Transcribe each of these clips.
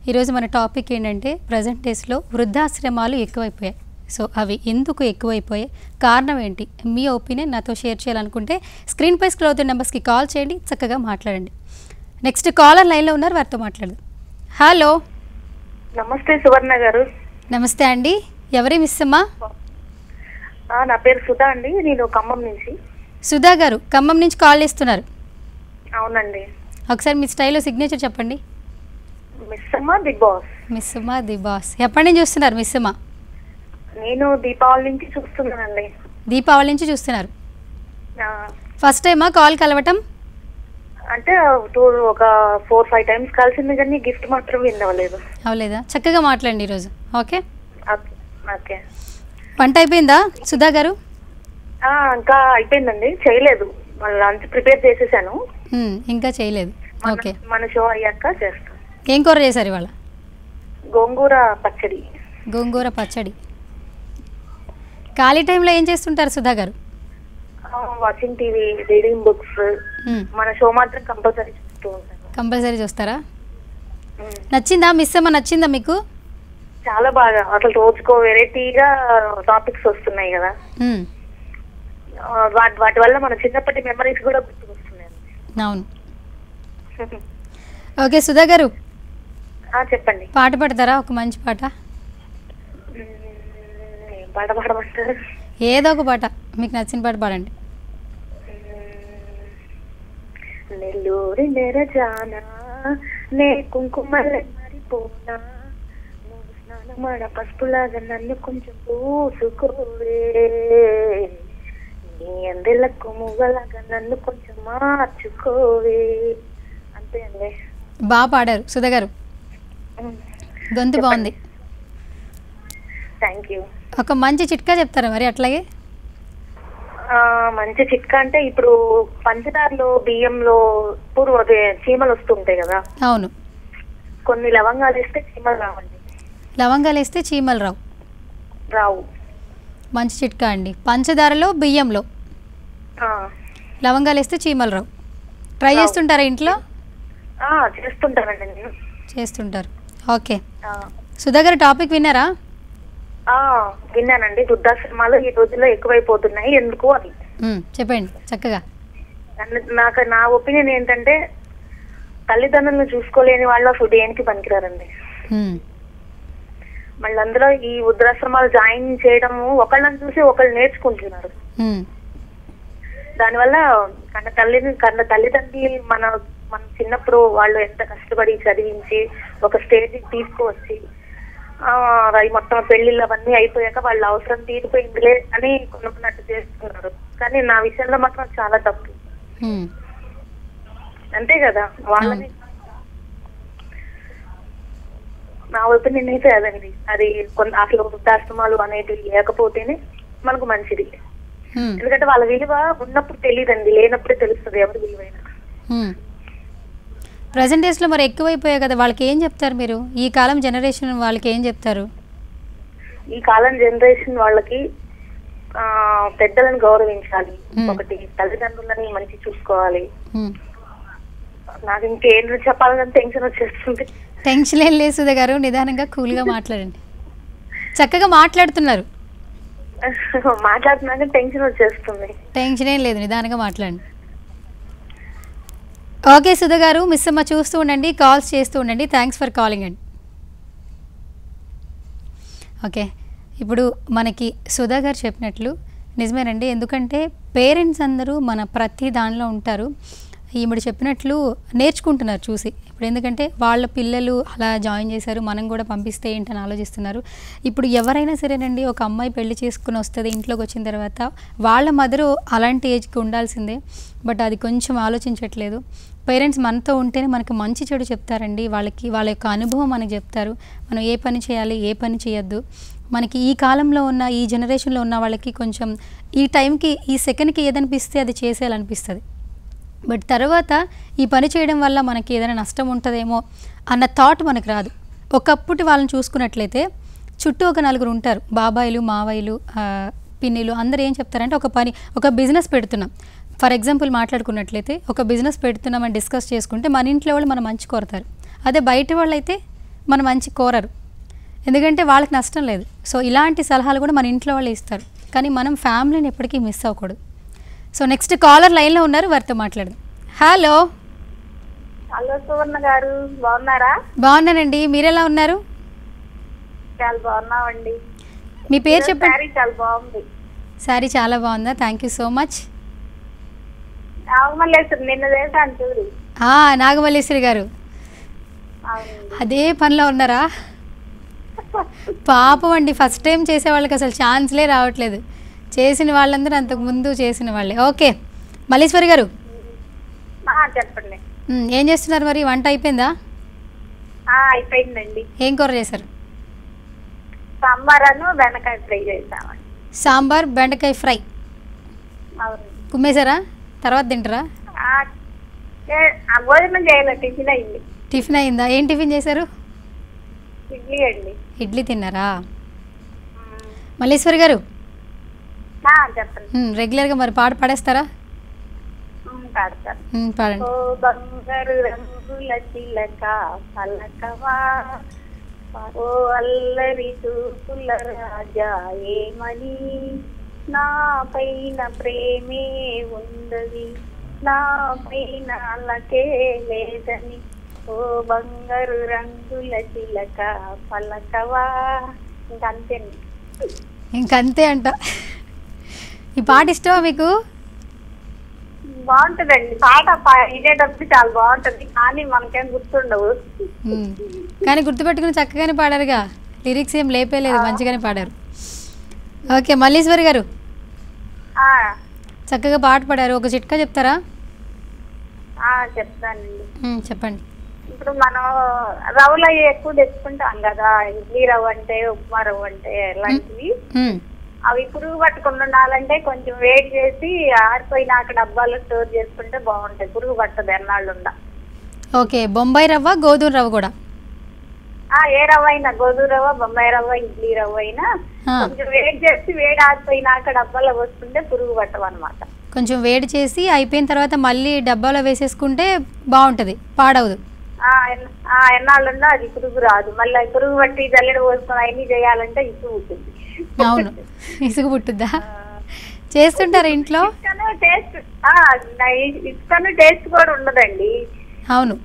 ఈరోజు మన టాపిక్ ఏంటంటే ప్రజెంట్ డేస్లో వృద్ధాశ్రమాలు ఎక్కువైపోయాయి సో అవి ఎందుకు ఎక్కువైపోయాయి కారణం ఏంటి మీ ఒపీనియన్ నాతో షేర్ చేయాలనుకుంటే స్క్రీన్పై స్క్రోల్ అవుతున్న నెంబర్స్కి కాల్ చేయండి చక్కగా మాట్లాడండి నెక్స్ట్ కాలర్ లైన్లో ఉన్నారు వారితో మాట్లాడదు హలో నమస్తే సువర్ణ గారు నమస్తే అండి ఎవరి మిస్ అమ్మా ఆ, నా పేరు సుధా అండి నేను ఖమ్మం నుంచి సుధా గారు ఖమ్మం నుంచి కాల్ చేస్తున్నారు అవునండి ఒకసారి మీ స్టైల్లో సిగ్నేచర్ చెప్పండి మిస్ అమ్మ బిగ్ బాస్ మిస్ అమ్మా ది బాస్ ఎప్పటి నుంచి చూస్తున్నారు మిస్ అమ్మా నేను దీపావళి నుంచి చూస్తున్నానండి దీపావళి నుంచి చూస్తున్నారు ఆ, ఫస్ట్ టైమా కాల్ కలవటం అంటే టూ ఒక ఫోర్ ఫైవ్ టైమ్స్ కలిసింది కానీ గిఫ్ట్ మాత్రం విన్ అవ్వలేదు అవలేదా చక్కగా మాట్లాడండి ఈరోజు ఓకే ఓకే, ఓకే వంట అయిపోయిందా సుధా గారు ఆ, ఇంకా అయిపోయిందండి చేయలేదు మన లంచ్ ప్రిపేర్ చేసేసాను మ్మ్, ఇంకా చేయలేదు మన ఓకే మన షో అయ్యాక చేస్తాను ఏం కూర చేశారు ఇవాళ గోంగూర పచ్చడి గోంగూర పచ్చడి ఖాళీ టైంలో ఏం చేస్తుంటారు సుధా గారు వాచింగ్ టీవీ రీడింగ్ బుక్స్ మ్మ్, మన షో మాత్రం కంపల్సరీ చూస్తూ ఉంటాను కంపల్సరీ చూస్తారా ఉమ్. నచ్చిందా మిస్ అమ్మ నచ్చిందా మీకు చాలా బాగా అసలు రోజుకో వెరైటీగా టాపిక్స్ వస్తున్నాయి కదా మ్మ్, ఆ, వాటి వాటి వల్ల మన చిన్నప్పటి మెమరీస్ కూడా గుర్తుకొస్తున్నాయి అవును ఓకే సుధా గారు ఆ, చెప్పండి పాట పాడతారా ఒక మంచి పాట ఉమ్, ఏం పాట పాడమంటారు ఏదో ఒక పాట మీకు నచ్చిన పాట పాడండి ఉమ్, నెల్లూరి నెరజానా నే కుంకుమల్లె మరిపోనా నువ్వు స్నానమాడ పసుపులాగా నన్ను కొంచెం పూసుకోవే నీ అందెలకు మువ్వలాగా నన్ను కొంచెం మార్చుకోవే అంతే అండి బాగా పాడారు సుధా గారు గొంతు బాగుంది థ్యాంక్ యూ ఒక మంచి చిట్కా చెప్తారా మరి అట్లాగే మంచి చిట్కా అంటే ఇప్పుడు పంచదారలో బియ్యంలో పూర్వ అదే చీమలు వస్తుంటాయి కదా అవును కొన్ని లవంగాలు వేస్తే చీమలు రావండి లవంగాలు వేస్తే చీమలు రావు రావు మంచి చిట్కా అండి పంచదారలో బియ్యంలో ఆ, లవంగాలు వేస్తే చీమలు రావు ట్రై రావు. చేస్తుంటారా ఇంట్లో ఆ, చేస్తుంటానండి నేను చేస్తుంటారు ఓకే ఆ, సుధా గారు టాపిక్ విన్నారా ఆ, విన్నానండి వృద్ధాశ్రమాలు ఈ రోజుల్లో ఎక్కువైపోతున్నాయి ఎందుకు అని మ్మ్, చెప్పండి చక్కగా నన్ను- నాకు నా ఒపీనియన్ ఏంటంటే తల్లిదండ్రులను చూసుకోలేని వాళ్ళు అసలు దేనికి పనికిరారండి మ్మ్, మళ్ళీ అందులో ఈ వృద్ధాశ్రమాలు జాయిన్ చేయడము ఒకళ్ళని చూసి ఒకళ్ళు నేర్చుకుంటున్నారు మ్మ్, దానివల్ల కన్న తల్లిని కన్న తల్లిదండ్రి మన మన చిన్నప్పుడు వాళ్ళు ఎంత కష్టపడి చదివించి ఒక స్టేజ్ తీసుకువచ్చి ఆ, అవి మొత్తం పెళ్లిళ్ళు అవన్నీ అయిపోయాక వాళ్ళ అవసరం తీరిపోయిందిలే అని కొనుక్కున్నట్టు చేస్తున్నారు కానీ నా విషయంలో మాత్రం చాలా తప్పు మ్మ్. అంతే కదా వాళ్ళని నా ఒపీనియన్ అయితే అదండి అది కొంత అసలు వృద్ధాశ్రమాలు అనేటివి లేకపోతేనే మనకు మంచిది మ్మ్, ఎందుకంటే వాళ్ళ విలువ ఉన్నప్పుడు తెలియదండి లేనప్పుడే తెలుస్తుంది ఎవరి విలువైన మ్మ్. ప్రజెంట్ డేస్లో మరి ఎక్కువైపోయాయి కదా వాళ్ళకి ఏం చెప్తారు మీరు ఈ కాలం జనరేషన్ వాళ్ళకి ఏం చెప్తారు ఈ కాలం జనరేషన్ వాళ్ళకి ఆ పెద్దలను గౌరవించాలి Hmm. ఒకటి తల్లిదండ్రులని మంచి చూసుకోవాలి మ్మ్. నాకు ఇంకేం చెప్పాలని టెన్షన్ వచ్చేస్తుంది టెన్షన్ ఏం లేదు సుధా గారు నిదానంగా కూల్గా మాట్లాడండి చక్కగా మాట్లాడుతున్నారు మాట్లాడుతున్నాక టెన్షన్ వచ్చేస్తుంది టెన్షన్ ఏం లేదు నిదానంగా మాట్లాడండి ఓకే సుధా గారు మిస్ అమ్మ చూస్తూ ఉండండి కాల్స్ చేస్తూ ఉండండి థ్యాంక్స్ ఫర్ కాలింగ్ అండి ఓకే ఇప్పుడు మనకి సుధా గారు చెప్పినట్లు నిజమేనండి ఎందుకంటే పేరెంట్స్ అందరూ మన ప్రతి దానిలో ఉంటారు ఈమెడు చెప్పినట్లు నేర్చుకుంటున్నారు చూసి ఇప్పుడు ఎందుకంటే వాళ్ళ పిల్లలు అలా జాయిన్ చేశారు మనం కూడా పంపిస్తే ఏంటని ఆలోచిస్తున్నారు ఇప్పుడు ఎవరైనా సరేనండి ఒక అమ్మాయి పెళ్లి చేసుకుని వస్తుంది ఇంట్లోకి వచ్చిన తర్వాత వాళ్ళ మదరు అలాంటి ఏజ్కి ఉండాల్సిందే బట్ అది కొంచెం ఆలోచించట్లేదు పేరెంట్స్ మనతో ఉంటేనే మనకు మంచి చెడు చెప్తారండి వాళ్ళకి వాళ్ళ యొక్క అనుభవం మనకి చెప్తారు మనం ఏ పని చేయాలి ఏ పని చేయొద్దు మనకి ఈ కాలంలో ఉన్న ఈ జనరేషన్లో ఉన్న వాళ్ళకి కొంచెం ఈ టైంకి ఈ సెకండ్కి ఏదనిపిస్తే అది చేసేయాలనిపిస్తుంది బట్ తర్వాత ఈ పని చేయడం వల్ల మనకి ఏదైనా నష్టం ఉంటుందేమో అన్న థాట్ మనకు రాదు ఒకప్పటి వాళ్ళని చూసుకున్నట్లయితే చుట్టూ ఒక నలుగురు ఉంటారు బాబాయిలు మావయ్యలు ఆ, పిన్నిలు అందరూ ఏం చెప్తారంటే ఒక పని ఒక బిజినెస్ పెడుతున్నాం ఫర్ ఎగ్జాంపుల్ మాట్లాడుకున్నట్లయితే ఒక బిజినెస్ పెడుతున్నామని డిస్కస్ చేసుకుంటే మన ఇంట్లో వాళ్ళు మనం మంచి కోరతారు అదే బయట వాళ్ళు అయితే మన మంచి కోరరు ఎందుకంటే వాళ్ళకి నష్టం లేదు సో ఇలాంటి సలహాలు కూడా మన ఇంట్లో వాళ్ళు ఇస్తారు కానీ మనం ఫ్యామిలీని ఎప్పటికీ మిస్ అవ్వకూడదు సో నెక్స్ట్ కాలర్ లైన్లో ఉన్నారు వారితో మాట్లాడదాం హలో హలో సువర్ణ గారు బాగున్నారా బాగున్నానండి మీరెలా ఉన్నారు చాలా బాగున్నామండి మీ పేరు చెప్పండి శారీ చాలా బాగుంది సారీ చాలా బాగుందా thank you so much Nagamalleswari నిన్న చేశాను చూడు నాగమల్లేశ్వరి గారు అవునండి అదే పనిలో ఉన్నారా పాపం అండి ఫస్ట్ టైం చేసే వాళ్ళకి అసలు ఛాన్స్లే రావట్లేదు చేసిన వాళ్ళందరూ అంతకు ముందు చేసిన వాళ్ళే ఓకే మల్లేశ్వరి గారు ఆ, చెప్పండి మ్, ఏం చేస్తున్నారు మరి వంట అయిపోయిందా ఆ, అయిపోయిందండి ఏం కూర చేశారు సాంబార్ అను బెండకాయ ఫ్రై చేసామండి సాంబార్ బెండకాయ ఫ్రై అవును కుమ్మేశారా తర్వాత తింటారా ఆ, ఏ- ఆ, భోజనం చేయాలి టిఫిన్ అయింది టిఫిన్ అయిందా ఏం టిఫిన్ చేశారు ఇడ్లీ అండి ఇడ్లీ తిన్నారా ఉమ్. మల్లేశ్వరి గారు ఆ, చెప్పండి మ్, రెగ్యులర్గా మరి పాట పాడేస్తారా ఉమ్, పాడతాను మ్, పాడండి ఓ బంగారు రంగుల చిలక పలకవా ఓ అల్లరి చూపుల రాజా ఏమని నా పైన ప్రేమే ఉందది నా పైన అలకే లేదని ఓ బంగారు రంగుల చిలక పలకవా ఇంకంతేండి ఇంకంతే అంట ఈ పాట ఇష్టమా మీకు బాగుంటదండి పాట పా- వినేటప్పుడు చాలా బాగుంటది కానీ మనకేం గుర్తుండవు మ్, కానీ గుర్తుపెట్టుకుని చక్కగానే పాడారుగా లిరిక్స్ ఏం లేపేలేదు మంచిగానే పాడారు ఓకే మల్లీశ్వరి గారు ఆ, చక్కగా పాట పాడారు ఒక చిట్కా చెప్తారా ఆ, చెప్తానండి మ్, చెప్పండి ఇప్పుడు మనం రవ్వలు అవి ఎక్కువ తెచ్చుకుంటాం కదా ఇడ్లీ రవ్వ అంటే ఉప్మా రవ్వ అంటే ఇలాంటివి మ్, అవి పురుగు పట్టకుండా ఉండాలంటే కొంచెం వేడి చేసి ఆరిపోయినాక డబ్బాలో స్టోర్ చేసుకుంటే బాగుంటాయి పురుగు పట్టదు ఎన్నాళ్ళు ఉండ ఓకే బొంబాయి రవ్వ గోధుమ రవ్వ కూడా ఆ ఏ రవ్వ అయినా గోధుమ రవ్వ బొంబాయి రవ్వ ఇడ్లీ రవ్వ అయినా ఆ. కొంచెం వేడి చేసి వేడి ఆరిపోయినాక డబ్బాలో పోసుకుంటే పురుగు పట్టవు అనమాట కొంచెం వేడి చేసి అయిపోయిన తర్వాత మళ్ళీ డబ్బాలో వేసేసుకుంటే బాగుంటుంది పాడవదు ఎన్నాళ్ళుండో అది పురుగు రాదు మళ్ళీ పురుగు పట్టి జల్లెడ పోసుకొని అవన్నీ చేయాలంటే ఇసు ఉంటుంది అవును ఇసుగు పుట్టుద్దా చేస్తుంటారా ఇంట్లో ఇసుకను టేస్ట్ ఇసుకను టేస్ట్ కూడా ఉండదండి అవును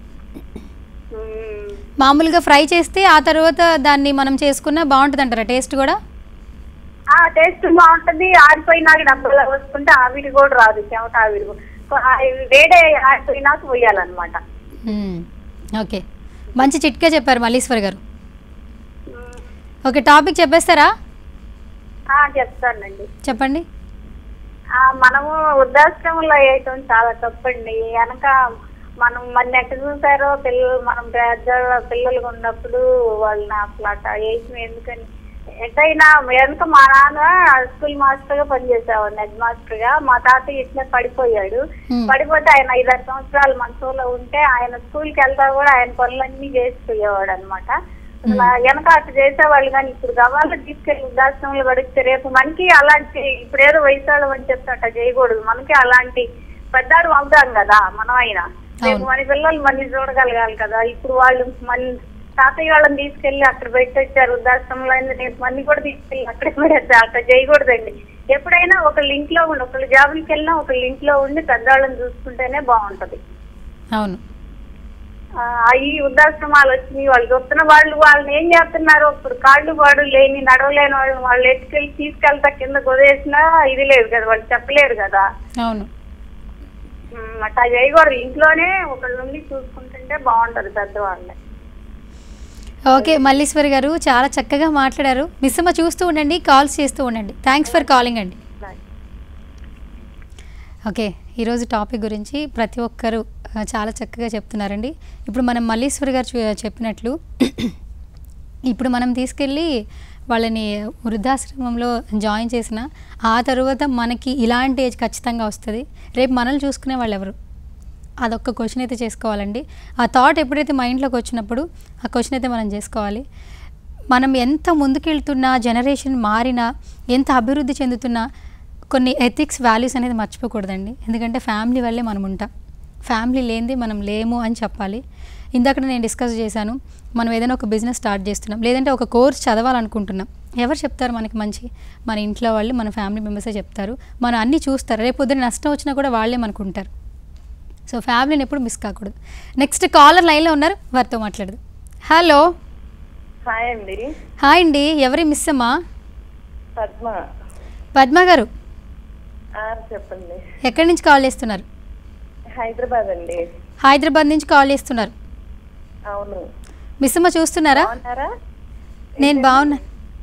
మ్మ్. మామూలుగా ఫ్రై చేస్తే ఆ తర్వాత దాన్ని మనం చేసుకున్నా బాగుంటుంది అంటారా టేస్ట్ కూడా ఆ టేస్ట్ బాగుంటది ఆరిపోయినాక డబ్బాలో పోసుకుంటే ఆవిరి కూడా రాదు చెమట ఆవిరి కూడా. ఆ, వేడే ఆరిపోయినాక పోయాలన్నమాట మ్మ్. ఓకే మంచి చిట్కా చెప్పారు మల్లీశ్వర్ గారు మ్మ్. ఓకే టాపిక్ చెప్పేస్తారా ఆ, చెప్తానండి చెప్పండి ఆ, మనము వృద్ధాశ్రమంలో వేయటం చాలా తప్పండి వెనక మనం మన ఎక్కడ చూసారో పిల్లలు మనం పెద్ద పిల్లలు ఉన్నప్పుడు వాళ్ళని అసలు అట్లా వేయటం ఎందుకని ఎటైనా వెనక మా నాన్న స్కూల్ మాస్టర్ గా పనిచేసేవాడిని హెడ్ మాస్టర్ గా మా తాతయ్య ఇట్లా పడిపోయాడు Hmm. పడిపోతే ఆయన ఐదారు సంవత్సరాలు మనసులో ఉంటే ఆయన స్కూల్ కి వెళ్తా కూడా ఆయన పనులన్నీ చేసిపోయేవాడు అనమాట అసలు వెనక అటు చేసేవాళ్ళు కానీ ఇప్పుడు గవాళ్ళు తీసుకెళ్లి వృద్ధాశ్రమంలో పడితే రేపు మనకి అలాంటి ఇప్పుడు ఏదో వయసాడు అని చెప్తే అట్లా చేయకూడదు మనకి అలాంటి పెద్దాడు అవుతాం కదా మనం అయినా రేపు అవును. మన పిల్లలు మళ్ళీ చూడగలగాలి కదా ఇప్పుడు వాళ్ళు మన తాతయ్య వాళ్ళని తీసుకెళ్లి అక్కడ పెట్టొచ్చారు వృద్ధాశ్రమంలో అయినా రేపు మళ్ళీ కూడా తీసుకెళ్లి అక్కడే పెడతారు అట్లా చేయకూడదండి ఎప్పుడైనా ఒక లింక్ లో ఉండి ఒకళ్ళు జాబులకి వెళ్ళినా ఒక లింక్ లో ఉండి పెద్దవాళ్ళని చూసుకుంటేనే బాగుంటది అవును ఆ, ఈ వృద్ధాశ్రమాలు వచ్చినాయి వాళ్ళు వస్తున్న వాళ్ళు వాళ్ళని ఏం చేస్తున్నారు ఇప్పుడు కాళ్ళు పాడు లేని నడవలేని వాళ్ళు వాళ్ళు ఎత్తుకెళ్ళి తీసుకెళ్తా కింద కుదేసినా ఇది లేదు కదా వాళ్ళు చెప్పలేరు కదా అవును ఉమ్, అట్లా చేయకూడదు ఇంట్లోనే ఒకళ్ళ నుండి చూసుకుంటుంటే బాగుంటది పెద్దవాళ్ళని ఓకే మల్లీశ్వరి గారు చాలా చక్కగా మాట్లాడారు మిస్సమ్మ చూస్తూ ఉండండి కాల్స్ చేస్తూ ఉండండి థ్యాంక్స్ ఫర్ కాలింగ్ అండి ఓకే ఈరోజు టాపిక్ గురించి ప్రతి ఒక్కరు ఆ, చాలా చక్కగా చెప్తున్నారండి ఇప్పుడు మనం మల్లీశ్వరి గారు చూ- చెప్పినట్లు ఇప్పుడు మనం తీసుకెళ్ళి వాళ్ళని వృద్ధాశ్రమంలో జాయిన్ చేసిన ఆ తర్వాత మనకి ఇలాంటి ఏజ్ ఖచ్చితంగా వస్తుంది రేపు మనల్ని చూసుకునే వాళ్ళు ఎవరు అదొక్క క్వశ్చన్ అయితే చేసుకోవాలండి ఆ థాట్ ఎప్పుడైతే మైండ్లోకి వచ్చినప్పుడు ఆ క్వశ్చన్ అయితే మనం చేసుకోవాలి మనం ఎంత ముందుకెళ్తున్నా జనరేషన్ మారినా ఎంత అభివృద్ధి చెందుతున్నా కొన్ని ఎథిక్స్ వాల్యూస్ అనేది మర్చిపోకూడదండి ఎందుకంటే ఫ్యామిలీ వల్లే మనం ఉంటాం ఫ్యామిలీ లేనిది మనం లేము అని చెప్పాలి ఇందాక నేను డిస్కస్ చేశాను మనం ఏదైనా ఒక బిజినెస్ స్టార్ట్ చేస్తున్నాం లేదంటే ఒక కోర్స్ చదవాలనుకుంటున్నాం ఎవరు చెప్తారు మనకి మంచి మన ఇంట్లో వాళ్ళు మన ఫ్యామిలీ మెంబర్సే చెప్తారు మనం అన్నీ చూస్తారు రేపు పొద్దున్న నష్టం వచ్చినా కూడా వాళ్ళే మనకు ఉంటారు సో ఫ్యామిలీని ఎప్పుడు మిస్ కాకూడదు నెక్స్ట్ కాలర్ లైన్లో ఉన్నారు వారితో మాట్లాడదు హలో హాయ్ అండి హాయ్ అండి ఎవరి మిస్ అమ్మా పద్మ పద్మ గారు ఆ, చెప్పండి ఎక్కడి నుంచి కాల్ చేస్తున్నారు హైదరాబాద్ అండి హైదరాబాద్ నుంచి కాల్ చేస్తున్నారు అవును మిస్ అమ్మ చూస్తున్నారా బాగున్నారా నేను బాగున్నా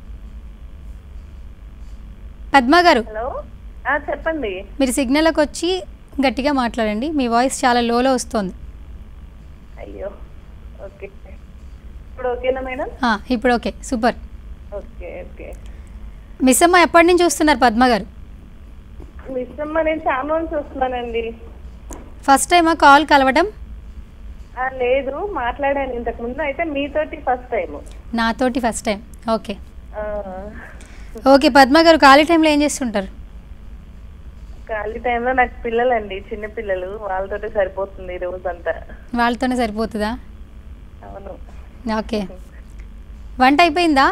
పద్మ గారు హలో ఆ, చెప్పండి మీరు సిగ్నల్కి వచ్చి గట్టిగా మాట్లాడండి మీ వాయిస్ చాలా లోలో వస్తుంది అయ్యో ఓకే ఇప్పుడు ఓకేనా మేడం ఆ, ఇప్పుడు okay super okay okay miss అమ్మ ఎప్పటి నుంచి చూస్తున్నారు పద్మ గారు మిస్ అమ్మ నేను చాలా రోజులు చూస్తున్నానండి ఫస్ట్ టైమా కాల్ కలవడం ఆ, లేదు మాట్లాడాను ఇంతకు ముందు అయితే మీతోటి ఫస్ట్ టైం నాతోటి first time okay okay Padma గారు ఖాళీ టైంలో ఏం చేస్తుంటారు ఖాళీ టైంలో నాకు పిల్లలండి చిన్న పిల్లలు వాళ్ళతోటి సరిపోతుంది ఈ రోజంతా వాళ్ళతోనే సరిపోతుందా అవును ఓకే వంట అయిపోయిందా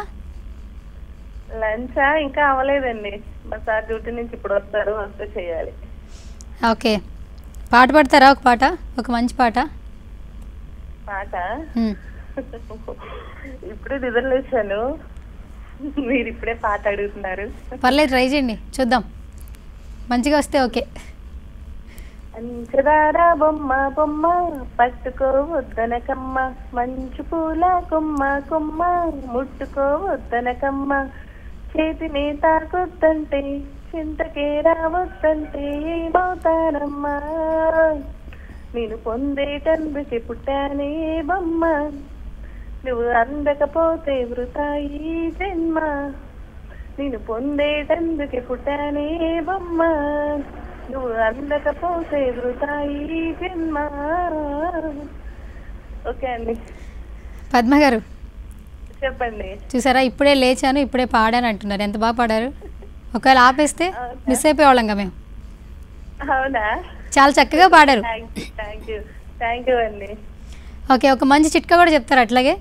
లంచా ఇంకా అవ్వలేదండి మా సార్ డ్యూటీ నుంచి ఇప్పుడు వస్తారు వస్తే చేయాలి ఓకే పాట పాడతారా ఒక పాట ఒక మంచి పాట పాట మ్. ఇప్పుడే నిద్రలేసాను మీరు ఇప్పుడే పాట అడుగుతున్నారు పర్లేదు ట్రై చేయండి చూద్దాం మంచిగా వస్తే ఓకే అంచదారా బొమ్మ బొమ్మ పట్టుకోవద్దనకమ్మ మంచు పూల కొమ్మ కొమ్మ ముట్టుకోవద్దనకమ్మ చేతిని తాకొద్దంటే చింతకే రావద్దంటే ఏమవుతానమ్మా నేను పొందేటందుకే పుట్టానే బొమ్మ నువ్వు అందకపోతే వృతాయి జన్మ నేను పొందేటందుకే పుట్టానే బొమ్మ నువ్వు అందకపోతే వృతాయి జన్మ ఓకే అండి పద్మ గారు చెప్పండి చూసారా ఇప్పుడే లేచాను ఇప్పుడే పాడాను అంటున్నారు ఎంత బాగా పాడారు ఒకవేళ ఆపేస్తే మిస్ అయిపోయేవాళ్ళంగా మేము అవునా చాలా చక్కగా పాడారు thank you thank you thank you అండి ఓకే ఒక మంచి చిట్కా కూడా చెప్తారు అట్లాగే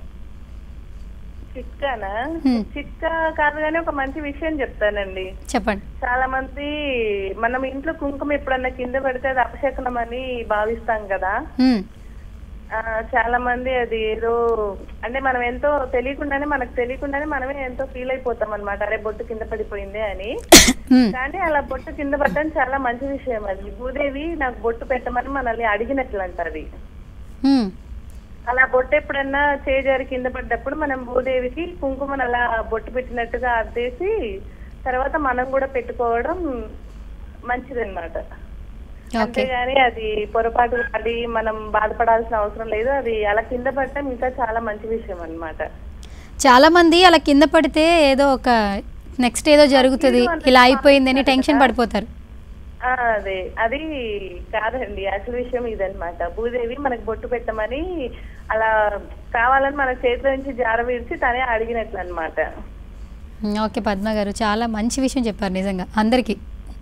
చిట్కానా Hmm. చిట్కా కాదు కానీ ఒక మంచి విషయం చెప్తానండి చెప్పండి చాలా మంది మనం ఇంట్లో కుంకుమ ఎప్పుడన్నా కింద పడితే అది అపశకనం అని భావిస్తాం కదా మ్. ఆ, చాలా మంది అది ఏదో అంటే మనం ఎంతో తెలియకుండానే మనకు తెలియకుండానే మనమే ఎంతో ఫీల్ అయిపోతాం అనమాట అరే బొట్టు కింద పడిపోయింది అని మ్. కానీ అలా బొట్టు కింద పడడం చాలా మంచి విషయం అది భూదేవి నాకు బొట్టు పెట్టమని మనల్ని అడిగినట్లు అంటది మ్. అలా బొట్టు ఎప్పుడన్నా చేజారి కింద పడ్డప్పుడు మనం భూదేవికి కుంకుమను అలా బొట్టు పెట్టినట్టుగా అద్దేసి తర్వాత మనం కూడా పెట్టుకోవడం మంచిదన్నమాట ఓకే అంతేగాని అది పొరపాటు పడి మనం బాధపడాల్సిన అవసరం లేదు అది అలా కింద పడటం ఇంకా చాలా మంచి విషయం అన్నమాట చాలా మంది అలా కింద పడితే ఏదో ఒక నెక్స్ట్ ఏదో జరుగుతుంది ఇలా అయిపోయిందని టెన్షన్ పడిపోతారు ఆ, అదే అది కాదండి అసలు విషయం ఇదన్నమాట భూదేవి మనకు బొట్టు పెట్టమని అలా కావాలని మన చేతిలో నుంచి జార విడిచి తనే అడిగినట్లు అనమాట మ్, ఓకే పద్మ గారు చాలా మంచి విషయం చెప్పారు నిజంగా అందరికీ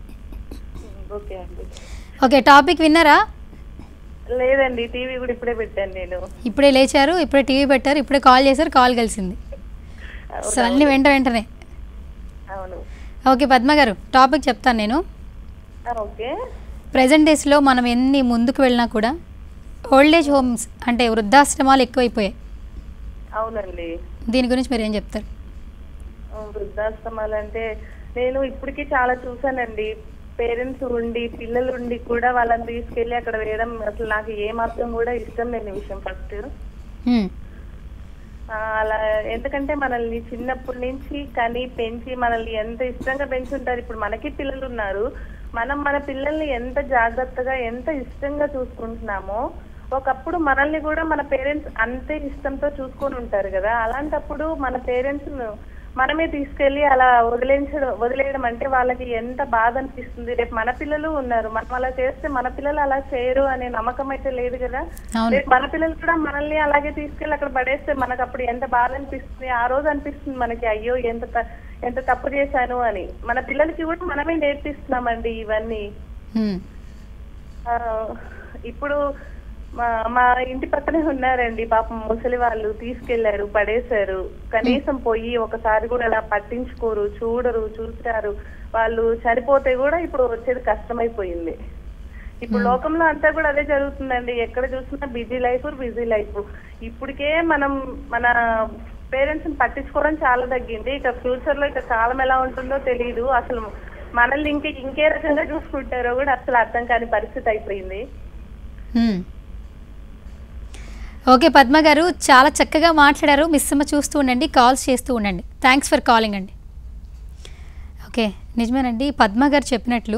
ఓకే అండి ఓకే టాపిక్ విన్నారా లేదండి టీవీ కూడా ఇప్పుడే పెట్టాను నేను ఇప్పుడే లేచారు ఇప్పుడే టీవీ పెట్టారు ఇప్పుడే కాల్ చేశారు కాల్ కలిసింది సో అన్ని వెంట వెంటనే అవును ఓకే పద్మ గారు టాపిక్ చెప్తాను నేను ఆ, ఓకే ప్రజెంట్ డేస్లో మనం ఎన్ని ముందుకు వెళ్ళినా కూడా ఓల్డ్ ఏజ్ హోమ్స్ అంటే వృద్ధాశ్రమాలు ఎక్కువైపోయాయి అవునండి దీని గురించి మీరు ఏం చెప్తారు ఆ, వృద్ధాశ్రమాలు అంటే నేను ఇప్పటికీ చాలా చూసానండి పేరెంట్స్ ఉండి పిల్లలు ఉండి కూడా వాళ్ళని తీసుకెళ్లి అక్కడ వేయడం అసలు నాకు ఏ మాత్రం కూడా ఇష్టం లేని విషయం ఫస్ట్ మ్, అలా ఎందుకంటే మనల్ని చిన్నప్పటి నుంచి కని పెంచి మనల్ని ఎంత ఇష్టంగా పెంచుంటారు ఇప్పుడు మనకి పిల్లలు ఉన్నారు మనం మన పిల్లల్ని ఎంత జాగ్రత్తగా ఎంత ఇష్టంగా చూసుకుంటున్నామో ఒకప్పుడు మనల్ని కూడా మన పేరెంట్స్ అంతే ఇష్టంతో చూసుకొని ఉంటారు కదా అలాంటప్పుడు మన పేరెంట్స్ మనమే తీసుకెళ్లి అలా వదిలేంచడం వదిలేయడం అంటే వాళ్ళకి ఎంత బాధ అనిపిస్తుంది రేపు మన పిల్లలు ఉన్నారు మనం అలా చేస్తే మన పిల్లలు అలా చేయరు అనే నమ్మకం అయితే లేదు కదా అవును రేపు మన పిల్లలు కూడా మనల్ని అలాగే తీసుకెళ్ళి అక్కడ పడేస్తే మనకు అప్పుడు ఎంత బాధ అనిపిస్తుంది ఆ రోజు అనిపిస్తుంది మనకి అయ్యో ఎంత త- ఎంత తప్పు చేశాను అని మన పిల్లలకి కూడా మనమే నేర్పిస్తున్నామండి ఇవన్నీ మ్, ఆ, ఇప్పుడు మా మా ఇంటి పక్కనే ఉన్నారండి పాపం ముసలి వాళ్ళు తీసుకెళ్లారు పడేశారు కనీసం పోయి ఒకసారి కూడా అలా పట్టించుకోరు చూడరు చూసారు వాళ్ళు చనిపోతే కూడా ఇప్పుడు వచ్చేది కష్టమైపోయింది ఇప్పుడు లోకంలో అంతా కూడా అదే జరుగుతుందండి ఎక్కడ చూసినా బిజీ లైఫ్ బిజీ లైఫ్ ఇప్పటికే మనం మన పేరెంట్స్ ని పట్టించుకోవడం చాలా తగ్గింది ఇక ఫ్యూచర్ లో ఇక కాలం ఎలా ఉంటుందో తెలియదు అసలు మనల్ని ఇంకే ఇంకే రకంగా చూసుకుంటారో కూడా అసలు అర్థం కాని పరిస్థితి అయిపోయింది మ్మ్. ఓకే పద్మ గారు చాలా చక్కగా మాట్లాడారు మిస్ అమ్మ చూస్తూ ఉండండి కాల్స్ చేస్తూ ఉండండి థ్యాంక్స్ ఫర్ కాలింగ్ అండి ఓకే నిజమేనండి పద్మ గారు చెప్పినట్లు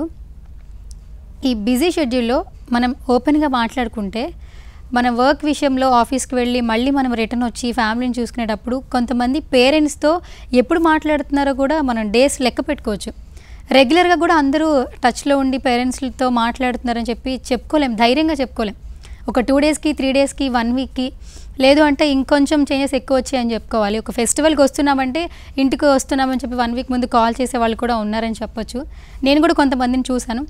ఈ బిజీ షెడ్యూల్లో మనం ఓపెన్గా మాట్లాడుకుంటే మన వర్క్ విషయంలో ఆఫీస్కి వెళ్ళి మళ్ళీ మనం రిటర్న్ వచ్చి ఫ్యామిలీని చూసుకునేటప్పుడు కొంతమంది పేరెంట్స్తో ఎప్పుడు మాట్లాడుతున్నారో కూడా మనం డేస్ లెక్క పెట్టుకోవచ్చు రెగ్యులర్గా కూడా అందరూ టచ్లో ఉండి పేరెంట్స్తో మాట్లాడుతున్నారని చెప్పి చెప్పుకోలేం ధైర్యంగా చెప్పుకోలేం ఒక టూ డేస్కి త్రీ డేస్కి వన్ వీక్కి లేదు అంటే ఇంకొంచెం చేంజెస్ ఎక్కువ వచ్చాయని చెప్పుకోవాలి ఒక ఫెస్టివల్కి వస్తున్నామంటే ఇంటికి వస్తున్నామని చెప్పి వన్ వీక్ ముందు కాల్ చేసే వాళ్ళు కూడా ఉన్నారని చెప్పొచ్చు నేను కూడా కొంతమందిని చూశాను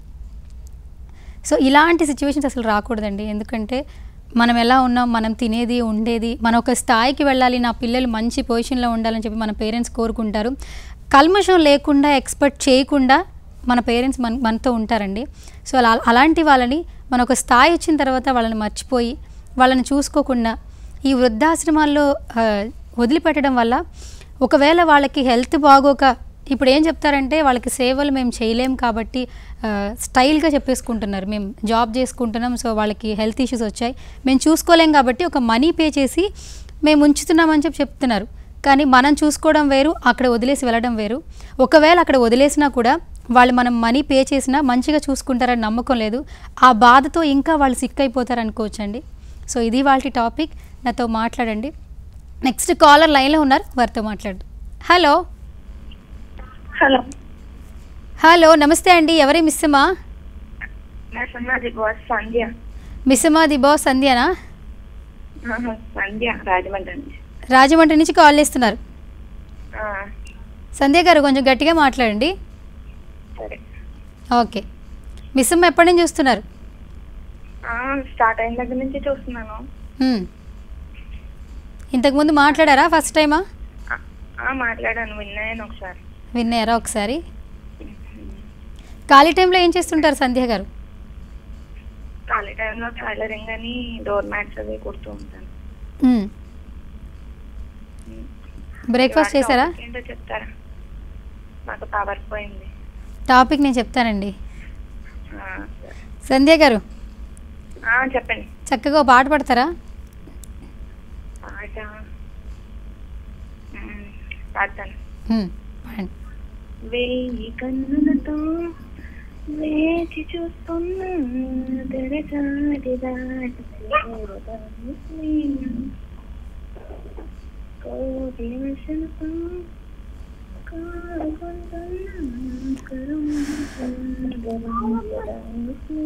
సో ఇలాంటి సిచ్యువేషన్స్ అసలు రాకూడదండి ఎందుకంటే మనం ఎలా ఉన్నాం మనం తినేది ఉండేది మన ఒక స్థాయికి వెళ్ళాలి నా పిల్లలు మంచి పొజిషన్లో ఉండాలని చెప్పి మన పేరెంట్స్ కోరుకుంటారు కల్మషం లేకుండా ఎక్స్పెక్ట్ చేయకుండా మన పేరెంట్స్ మన మనతో ఉంటారండి సో అలా అలాంటి వాళ్ళని మన ఒక స్థాయి వచ్చిన తర్వాత వాళ్ళని మర్చిపోయి వాళ్ళని చూసుకోకుండా ఈ వృద్ధాశ్రమాల్లో ఆ, వదిలిపెట్టడం వల్ల ఒకవేళ వాళ్ళకి హెల్త్ బాగోక ఇప్పుడు ఏం చెప్తారంటే వాళ్ళకి సేవలు మేము చేయలేం కాబట్టి ఆ, స్టైల్గా చెప్పేసుకుంటున్నారు మేము జాబ్ చేసుకుంటున్నాం సో వాళ్ళకి హెల్త్ ఇష్యూస్ వచ్చాయి మేము చూసుకోలేం కాబట్టి ఒక మనీ పే చేసి మేము ఉంచుతున్నామని చెప్పి చెప్తున్నారు కానీ మనం చూసుకోవడం వేరు అక్కడ వదిలేసి వెళ్ళడం వేరు ఒకవేళ అక్కడ వదిలేసినా కూడా వాళ్ళు మనం మనీ పే చేసినా మంచిగా చూసుకుంటారని నమ్మకం లేదు ఆ బాధతో ఇంకా వాళ్ళు సిక్ అయిపోతారు అనుకోవచ్చండి సో ఇది వాళ్ళ టాపిక్ నాతో మాట్లాడండి నెక్స్ట్ కాలర్ లైన్లో ఉన్నారు వారితో మాట్లాడు హలో హలో హలో నమస్తే అండి ఎవరి మిస్సమ్మా నా సన్నది బాస్ సంధ్య మిస్సమ్మా ది బాస్ సంధ్యనా ఆహా, సంధ్య రాజమండ్రి నుంచి రాజమండ్రి నుంచి కాల్ చేస్తున్నారు ఆ, సంధ్య గారు కొంచెం గట్టిగా మాట్లాడండి సరే ఓకే మిస్సమ్మ ఎప్పటి నుంచి చూస్తున్నారు ఆ, స్టార్ట్ అయిన దగ్గర నుంచి చూస్తున్నాను హ్మ్. ఇంతకుముందు మాట్లాడారా ఫస్ట్ టైమా ఆ, ఆ, మాట్లాడాను విన్నాను ఒకసారి విన్నారా ఒకసారి ఖాళీ టైంలో ఏం చేస్తుంటారు సంధ్య గారు ఖాళీ టైంలో టైలరింగ్ అని డోర్ మ్యాట్స్ అవి కుడుతూ ఉంటాను హ్మ్. బ్రేక్ఫాస్ట్ ఇవాళ చేశారా టాపిక్ ఏంటో చెప్తారా మాకు పవర్ పోయింది టాపిక్ నేను చెప్తానండి ఆ, సరే. సంధ్య గారు ఆ, చెప్పండి చక్కగా ఓ పాట పడతారా పాట మ్మ్, పాడతాను హ్మ్. పాడండి వేయి కన్నులతో వేచి చూస్తున్నా దరజాడి దాటి చూడదాన్ని. కోటి ఆశలతో కారుకుంటున్నా కరుణించడానికి.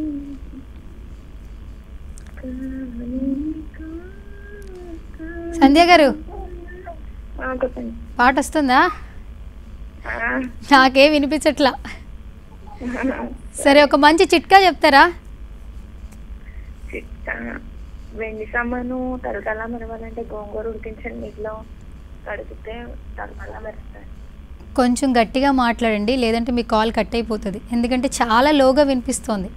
కాలికా, సంధ్య గారు ఆ, చెప్పండి పాట వస్తుందా ఆ, నాకేం వినిపించట్లా సరే ఒక మంచి చిట్కా చెప్తారా చిట్టా వెండి సమ్మను తలతలా మెరవాలంటే గోంగూర ఉడికించండి నీటిలో కడిగితే తలతలా మెరుస్తాయి కొంచెం గట్టిగా మాట్లాడండి లేదంటే మీ కాల్ కట్ అయిపోతుంది ఎందుకంటే చాలా లోగా వినిపిస్తోంది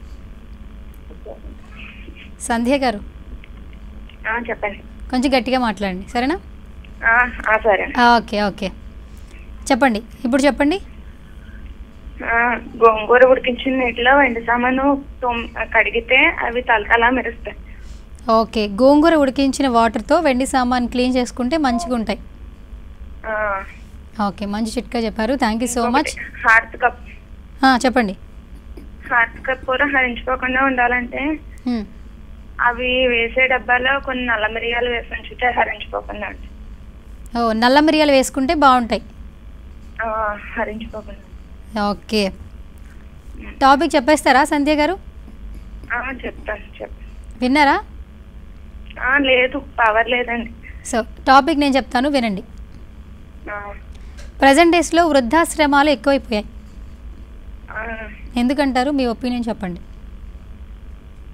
సంధ్య గారు ఆ, చెప్పండి కొంచెం గట్టిగా మాట్లాడండి సరేనా ఆ, ఆ, సరే ఆ, ఓకే ఓకే చెప్పండి ఇప్పుడు చెప్పండి ఆ, గోంగూర ఉడికించిన నీటిలో వెండి సామాను తొమ్- కడిగితే అవి తలతలా మెరుస్తాయి ఓకే గోంగూర ఉడికించిన వాటర్తో వెండి సామాన్ క్లీన్ చేసుకుంటే మంచిగా ఉంటాయి ఆ, ఓకే మంచి చిట్కా చెప్పారు థ్యాంక్ యూ సో మచ్ ఇంకొకటి, హార్త్ కప్ చెప్పండి హార్త్ కప్ కూడా హరించుకోకుండా ఉండాలంటే హ్మ్. అవి వేసే డబ్బాలో కొన్ని నల్ల మిరియాలు వేసి ఉంచితే హరించుకోకుండా ఉంటాయి. ఓ నల్ల మిరియాలు వేసుకుంటే బాగుంటాయి ఆ, హరించుకోకుండా ఓకే టాపిక్ చెప్పేస్తారా సంధ్య గారు ఆ, చెప్తాను చెప్తాను విన్నారా ఆ, లేదు పవర్ లేదండి సో టాపిక్ నేను చెప్తాను వినండి ఆ, ప్రజెంట్ డేస్లో వృద్ధాశ్రమాలు ఎక్కువైపోయాయి ఆ, ఎందుకంటారు మీ ఒపీనియన్ చెప్పండి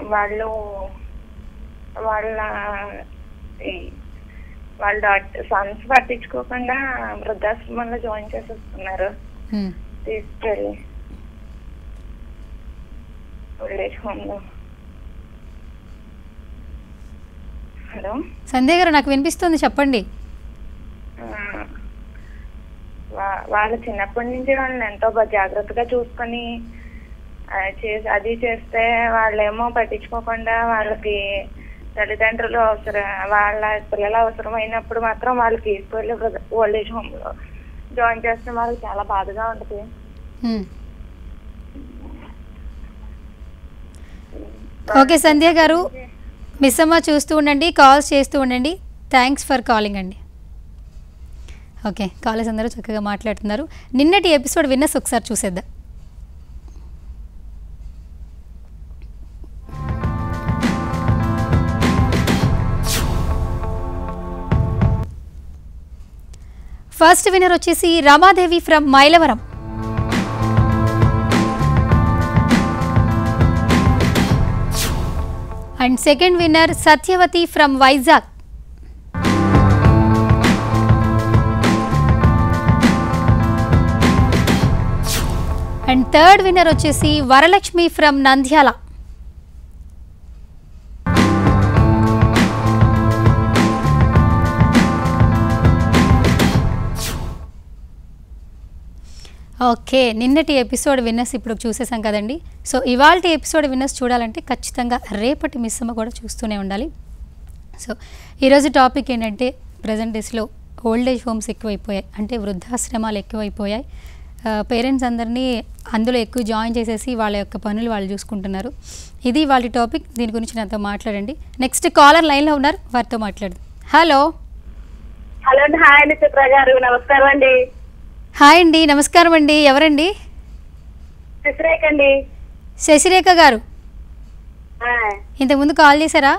వాళ్ళు వాళ్ళ ఈ- వాళ్ళ సన్స్ పట్టించుకోకుండా వృద్ధాశ్రమంలో జాయిన్ చేసేస్తున్నారు ఉమ్. తీసుకెళ్ళి ఓల్డేజ్ హోమ్లో హలో సంధ్య గారు నాకు వినిపిస్తుంది చెప్పండి ఆ, వా- వాళ్ళు చిన్నప్పటి నుంచి వాళ్ళని ఎంతో బా- జాగ్రత్తగా చూసుకొని ఆ, చేసి అది చేస్తే వాళ్ళేమో పట్టించుకోకుండా వాళ్ళకి తల్లిదండ్రులు అవసరం వాళ్ళ పిల్లలు అవసరమైనప్పుడు మాత్రం వాళ్ళకి తీసుకెళ్ళి ఓల్డ్ ఏజ్ హోమ్ లో జాయిన్ చేస్తే వాళ్ళకి చాలా బాధగా ఉంటుంది ఉమ్. ఓకే సంధ్య గారు మిస్ అమ్మ చూస్తూ ఉండండి కాల్స్ చేస్తూ ఉండండి థ్యాంక్స్ ఫర్ కాలింగ్ అండి ఓకే కాలేజ్ అందరూ చక్కగా మాట్లాడుతున్నారు నిన్నటి ఎపిసోడ్ విన్నస్ ఒకసారి చూసేద్దాం ఫస్ట్ విన్నర్ వచ్చేసి Ramadevi from Mylavaram and second winner Satyavathi from Vizag and third winner వచ్చేసి వరలక్ష్మి ఫ్రమ్ నంద్యాల ఓకే నిన్నటి ఎపిసోడ్ విన్నర్స్ ఇప్పుడు చూసేసాం కదండి సో ఇవాళ ఎపిసోడ్ విన్నర్స్ చూడాలంటే ఖచ్చితంగా రేపటి మిస్ అమ్మ కూడా చూస్తూనే ఉండాలి సో ఈరోజు టాపిక్ ఏంటంటే ప్రజెంట్ డేస్లో ఓల్డ్ ఏజ్ హోమ్స్ ఎక్కువైపోయాయి అంటే వృద్ధాశ్రమాలు ఎక్కువైపోయాయి పేరెంట్స్ అందరినీ అందులో ఎక్కువ జాయిన్ చేసేసి వాళ్ళ యొక్క పనులు వాళ్ళు చూసుకుంటున్నారు ఇది వాళ్ళ టాపిక్ దీని గురించి నాతో మాట్లాడండి నెక్స్ట్ కాలర్ లైన్లో ఉన్నారు వారితో మాట్లాడదు హలో హలో అండి హాయ్ అండి చిత్ర గారు నమస్కారం అండి హాయ్ అండి నమస్కారం అండి ఎవరండి శశిరేఖ అండి శశిరేఖ గారు ఇంతకుముందు కాల్ చేశారా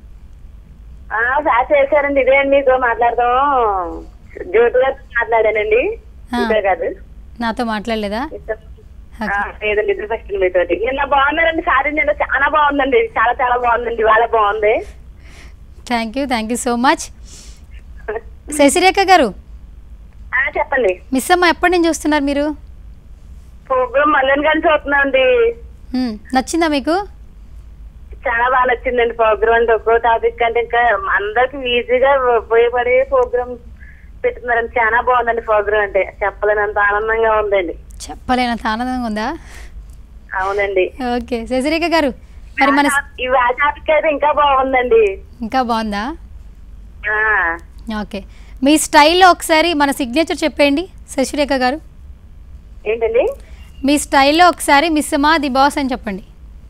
సార్ చేశారండి ఇదే అండి మీతో మాట్లాడదాం జ్యోతి గారు మాట్లాడానండి ఆ. ఇదే కాదు నాతో మాట్లాడలేదా ఆ, లేదండి ఇద్దరు ఫస్ట్ మీతో నిన్న బాగున్నారండి సారీ నిన్న చాలా బాగుందండి చాలా చాలా బాగుందండి ఇవాళ బాగుంది thank you thank you so much Sasirekha గారు ఆ, చెప్పండి మిస్ అమ్మ ఎప్పటి నుంచి చూస్తున్నారు మీరు ప్రోగ్రామ్ మళ్ళీ కానీ చూస్తున్నామండి మ్మ్. నచ్చిందా మీకు చాలా బాగా నచ్చిందండి ప్రోగ్రామ్ అంటే ఒక్కో టాపిక్ అంటే ఇంకా అందరికి ఈజీగా ఉపయోగపడే ప్రోగ్రామ్ పెట్టుకున్నారండి చాలా బాగుందండి ప్రోగ్రామ్ అంటే చెప్పలేనంత ఆనందంగా ఉందండి చెప్పలేనంత ఆనందంగా ఉందా అవునండి ఓకే శశిరేఖ గారు మరి మన ఈ టాపిక్ అయితే ఇంకా బాగుందండి ఇంకా బాగుందా ఆ, ఓకే మీ స్టైల్లో ఒకసారి మన సిగ్నేచర్ చెప్పేయండి శశిరేఖ గారు ఏంటండి మీ స్టైల్లో ఒకసారి మిస్ అమ్మా ది బాస్ అని చెప్పండి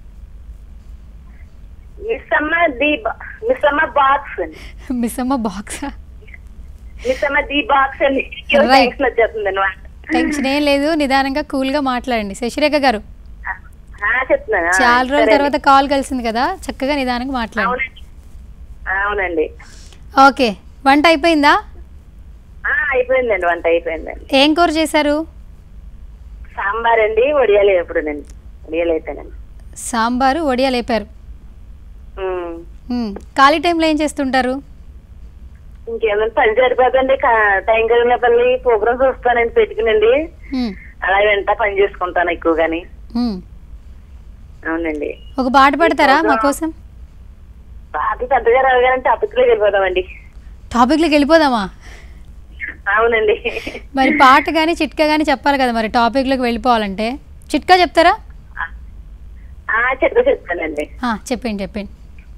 మిస్ అమ్మ ది మిస్ అమ్మ బాక్స్ అండి మిస్ అమ్మ బాక్స్ మిస్ అమ్మ ది బాక్స్ అండి Right. థ్యాంక్స్ వచ్చేస్తుందండి టెన్షన్ ఏం లేదు నిదానంగా కూల్గా మాట్లాడండి శశిరేఖ గారు ఆ, చెప్తున్నాను ఆ, చాలా రోజుల సరే తర్వాత కాల్ కలిసింది కదా చక్కగా నిదానంగా మాట్లాడండి అవునండి అవునండి ఓకే వంట అయిపోయిందా ఆ, అయిపోయిందండి వంట అయిపోయిందండి ఏం కూర చేశారు సాంబార్ అండి వడియాలు ఎప్పుడు నండి వడియాలు అయిపోయానండి సాంబారు వడియాలు వేపారు ఉమ్. మ్మ్. ఖాళీ టైంలో ఏం చేస్తుంటారు ఇంకేమైనా పని సరిపోతండి కా- టైం కలిగినప్పుడు ప్రోగ్రామ్స్ వస్తానండి పెట్టుకునండి మ్మ్. అలా వెంట పని చేసుకుంటాను ఎక్కువగాని మ్మ్. అవునండి ఒక పాట పాడతారా మా కోసం పాట పెద్దగా రావు కానీ టాపిక్ లో వెళ్ళిపోదామండి టాపిక్లోకి వెళ్ళిపోదామా అవునండి మరి పాట కానీ చిట్కా కానీ చెప్పాలి కదా మరి టాపిక్లోకి వెళ్ళిపోవాలంటే చిట్కా చెప్తారా ఆ చెట్టు చెప్తానండి ఆ, చెప్పండి చెప్పండి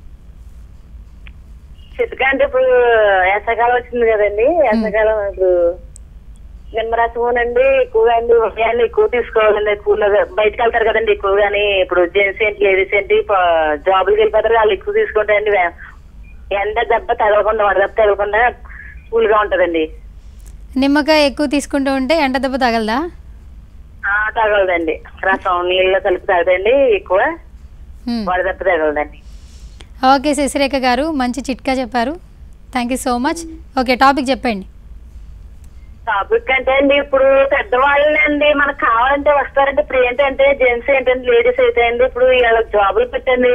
చిట్కా అంటే ఇప్పుడు వేసవకాలం వచ్చింది కదండి వేసవకాలం ఇప్పుడు నిమ్మరసమునండి ఎక్కువగా అండి ఉదయాన్నే ఎక్కువ తీసుకోవాలండి ఎక్కువ బయటకు వెళ్తారు కదండి ఎక్కువగాని ఇప్పుడు జెంట్స్ ఏంటి లేడీస్ ఏంటి ప- జాబులకి వెళ్ళిపోతారు వాళ్ళు ఎక్కువ తీసుకుంటారండి వే- ఎండ దెబ్బ తగలకుండా వడదెబ్బ తగలకుండా కూల్ గా ఉంటదండి నిమ్మకాయ ఎక్కువ తీసుకుంటూ ఉంటే ఎండ దెబ్బ తగలదా ఆ తగలదండి రసం నీళ్ళలో కలిపి తాగదండి ఎక్కువ మ్మ్. వడదెబ్బ తగలదండి ఓకే శశిరేఖ గారు మంచి చిట్కా చెప్పారు thank you so much okay topic చెప్పండి టాపిక్ అంటే అండి ఇప్పుడు పెద్దవాళ్ళండి మనకు కావాలంటే వస్తారంటే ఇప్పుడు ఏంటంటే జెంట్స్ ఏంటంటే లేడీస్ అయితే అండి ఇప్పుడు వీళ్ళకి జాబులు పెట్టండి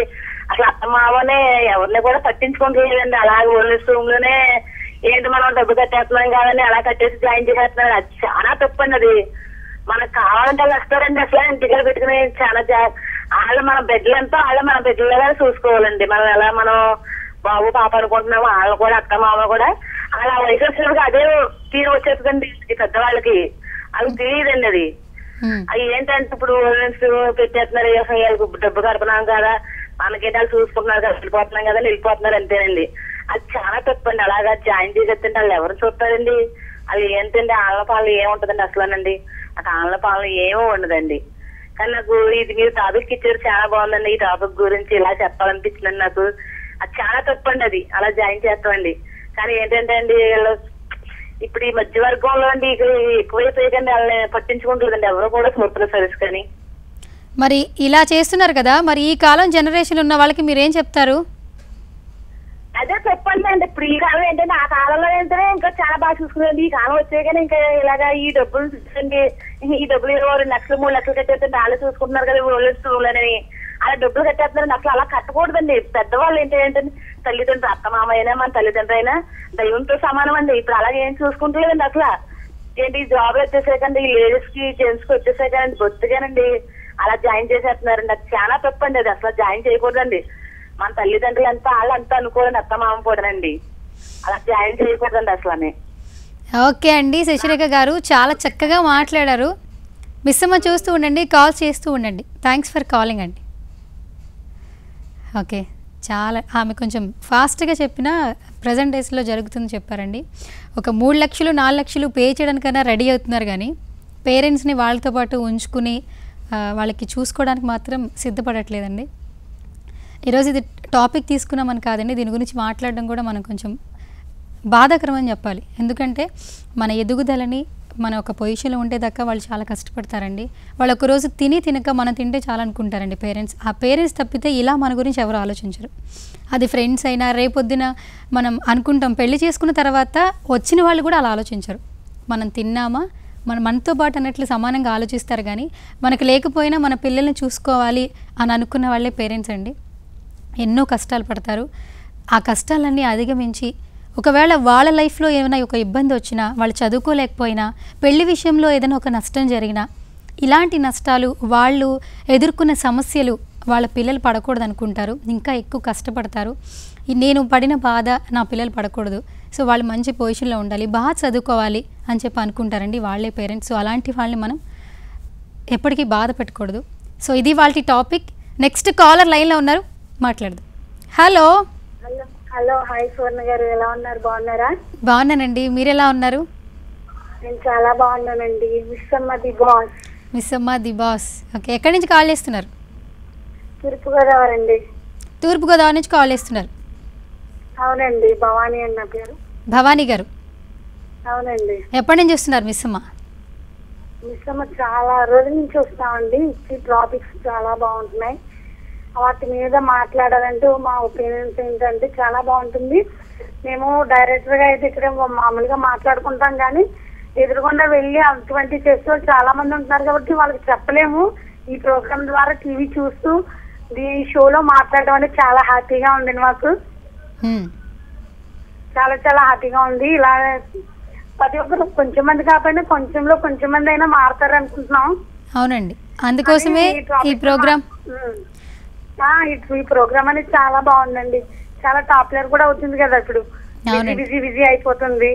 అసలు అత్త మామనే ఎవరిని కూడా పట్టించుకోలేదండి అలాగే ఓల్డేజ్ రూమ్ లోనే ఏంటి మనం డబ్బు కట్టేస్తున్నాం కాదని అలా కట్టేసి జాయిన్ చేసేస్తున్నారు అది చాలా తప్పండి అది మనకు కావాలంటే వాళ్ళు వస్తారండి అసలు ఇంటికి పెట్టుకుని చాలా జా- వాళ్ళు మన బిడ్డలంతా వాళ్ళు మన బిడ్డలుగా చూసుకోవాలండి మనం ఎలా మనం బాబు పాప అనుకుంటున్నాము వాళ్ళు కూడా అత్త మామ కూడా అలా వయసు వచ్చినప్పుడు అదే తీరు వచ్చేస్తుందండి ఈ పెద్దవాళ్ళకి అది తెలియదండి అది ఉమ్, అవి ఏంటంటే ఇప్పుడు ఓనర్స్ పెట్టేస్తున్నారు ఏ వాళ్ళకి డబ్బు కడుపున్నాం కదా మనకేంటి వాళ్ళు చూసుకుంటున్నారు కదా వెళ్ళిపోతున్నాం కదా వెళ్ళిపోతున్నారు అంతేనండి అది చాలా తప్పండి అలాగా జాయిన్ చేసేస్తుంటే వాళ్ళు ఎవరు చూస్తారండి అది ఏంటండి ఆళ్ళ పాలన ఏముంటదండి అసలేనండి అక్కడ ఆళ్ళ పాలన ఏమీ ఉండదండి కానీ నాకు ఇది మీరు టాపిక్ ఇచ్చారు చాలా బాగుందండి ఈ టాపిక్ గురించి ఇలా చెప్పాలనిపించిందండి నాకు అది చాలా తప్పండి అది అలా జాయిన్ చేస్తామండి కానీ ఏంటంటే అండి వీళ్ళు ఇప్పుడు ఈ మధ్య వర్గంలో అండి ఇక ఎక్కువైపోయి కానీ వాళ్ళని పట్టించుకుంటుందండి ఎవరు కూడా స్మృతుల సర్వీస్ కానీ మరి ఇలా చేస్తున్నారు కదా మరి ఈ కాలం జనరేషన్ ఉన్న వాళ్ళకి మీరేం చెప్తారు అదే చెప్పండి అండి ఇప్పుడు ఈ కాలం ఏంటంటే ఆ కాలంలో ఏంటంటే ఇంకా చాలా బాగా చూసుకునేది ఈ కాలం వచ్చే కానీ ఇంకా ఇలాగా ఈ డబ్బులు చూసండి ఈ డబ్బులు ఇరవై రెండు లక్షలు మూడు లక్షలు కట్టేస్తే వాళ్ళు చూసుకుంటున్నారు కదా ఓల్డ్ స్కూల్ అని అలా డబ్బులు కట్టేస్తున్నారండి అసలు అలా కట్టకూడదండి పెద్దవాళ్ళు ఏంటి ఏంటంటే తల్లిదండ్రులు అత్త మామ అయినా మన తల్లిదండ్రులు అయినా దైవంతో సమానం అండి ఇప్పుడు అలాగే ఏం చూసుకుంటలేదండి అసలు ఏంటి జాబ్ వచ్చేసాకండి ఈ లేడీస్ కి జెంట్స్ కి వచ్చేసాకండి బొత్తుగానండి అలా జాయిన్ చేసేస్తున్నారండి అది చాలా తప్పండి అది అసలు జాయిన్ చేయకూడదండి మన తల్లిదండ్రులు అంతా వాళ్ళు అంతా అనుకోరండి అత్త మామ కూడానండి అలా జాయిన్ చేయకూడదండి అసలు ఓకే అండి శశిరేఖ గారు చాలా చక్కగా మాట్లాడారు మిస్ అమ్మ చూస్తూ ఉండండి కాల్ చేస్తూ ఉండండి థ్యాంక్స్ ఫర్ కాలింగ్ అండి ఓకే చాలా ఆమె కొంచెం ఫాస్ట్గా చెప్పిన ప్రజెంట్ డేస్లో జరుగుతుంది చెప్పారండి ఒక మూడు లక్షలు నాలుగు లక్షలు పే చేయడానికైనా రెడీ అవుతున్నారు కానీ పేరెంట్స్ని వాళ్ళతో పాటు ఉంచుకుని ఆ, వాళ్ళకి చూసుకోవడానికి మాత్రం సిద్ధపడట్లేదండి ఈరోజు ఇది టాపిక్ తీసుకున్నామని కాదండి దీని గురించి మాట్లాడడం కూడా మనం కొంచెం బాధాకరం అని చెప్పాలి ఎందుకంటే మన ఎదుగుదలని మన ఒక పొజిషన్లో ఉండేదాకా వాళ్ళు చాలా కష్టపడతారండి వాళ్ళు ఒక రోజు తిని తినక మనం తింటే చాలా అనుకుంటారండి పేరెంట్స్ ఆ పేరెంట్స్ తప్పితే ఇలా మన గురించి ఎవరు ఆలోచించరు అది ఫ్రెండ్స్ అయినా రేపొద్దున మనం అనుకుంటాం పెళ్లి చేసుకున్న తర్వాత వచ్చిన వాళ్ళు కూడా అలా ఆలోచించరు మనం తిన్నామా మన మనతో పాటు అన్నట్లు సమానంగా ఆలోచిస్తారు కానీ మనకు లేకపోయినా మన పిల్లల్ని చూసుకోవాలి అని అనుకున్న వాళ్ళే పేరెంట్స్ అండి ఎన్నో కష్టాలు పడతారు ఆ కష్టాలన్నీ అధిగమించి ఒకవేళ వాళ్ళ లైఫ్లో ఏమైనా ఒక ఇబ్బంది వచ్చినా వాళ్ళు చదువుకోలేకపోయినా పెళ్లి విషయంలో ఏదైనా ఒక నష్టం జరిగినా ఇలాంటి నష్టాలు వాళ్ళు ఎదుర్కొన్న సమస్యలు వాళ్ళ పిల్లలు పడకూడదు అనుకుంటారు ఇంకా ఎక్కువ కష్టపడతారు ఈ నేను పడిన బాధ నా పిల్లలు పడకూడదు సో వాళ్ళు మంచి పొజిషన్లో ఉండాలి బాగా చదువుకోవాలి అని చెప్పి అనుకుంటారండి వాళ్ళే పేరెంట్స్ సో అలాంటి వాళ్ళని మనం ఎప్పటికీ బాధ పెట్టకూడదు సో ఇది వాళ్ళ టాపిక్ నెక్స్ట్ కాలర్ లైన్లో ఉన్నారు మాట్లాడదాం hello hello hello hi Suvarna గారు ఎలా ఉన్నారు బాగున్నారా బాగున్నానండి మీరు ఎలా ఉన్నారు నేను చాలా బాగున్నానండి మిస్ అమ్మ ది బాస్ మిస్ అమ్మ ది బాస్ ఓకే ఎక్కడి నుంచి కాల్ చేస్తున్నారు తూర్పుగోదావరి అండి తూర్పుగోదావరి నుంచి కాల్ చేస్తున్నారు అవునండి భవానీ అన్న పేరు భవానీ గారు అవునండి ఎప్పటి నుంచి వస్తున్నారు మిస్ అమ్మ మిస్ అమ్మ చాలా రోజుల నుంచి వస్తామండి ఈ టాపిక్స్ చాలా బాగుంటున్నాయి వాటి మీద మాట్లాడాలంటూ మా ఒపీనియన్స్ ఏంటంటే చాలా బాగుంటుంది మేము డైరెక్టర్ గా అయితే ఇక్కడ మామూలుగా మాట్లాడుకుంటాం కానీ ఎదురుగుండా వెళ్ళి అటువంటి చేస్తూ చాలా మంది ఉంటున్నారు కాబట్టి వాళ్ళకి చెప్పలేము ఈ ప్రోగ్రామ్ ద్వారా టీవీ చూస్తూ ఈ షోలో మాట్లాడడం అనేది చాలా హ్యాపీగా ఉంది మాకు హ్మ్. చాలా చాలా హ్యాపీగా ఉంది ఇలా ప్రతి ఒక్కరు కొంచెం మంది కాకపోయినా కొంచెంలో కొంచెం మంది అయినా మారుతారు అనుకుంటున్నాం అవునండి అందుకోసమే కానీ ఈ topic ప్రోగ్రామ్ మా- ఉమ్. ఆ, ఈ- ఈ ప్రోగ్రామ్ అనేది చాలా బాగుందండి చాలా పాపులర్ కూడా అవుతుంది కదా ఇప్పుడు అవునండి. బిజీ బిజీ అయిపోతుంది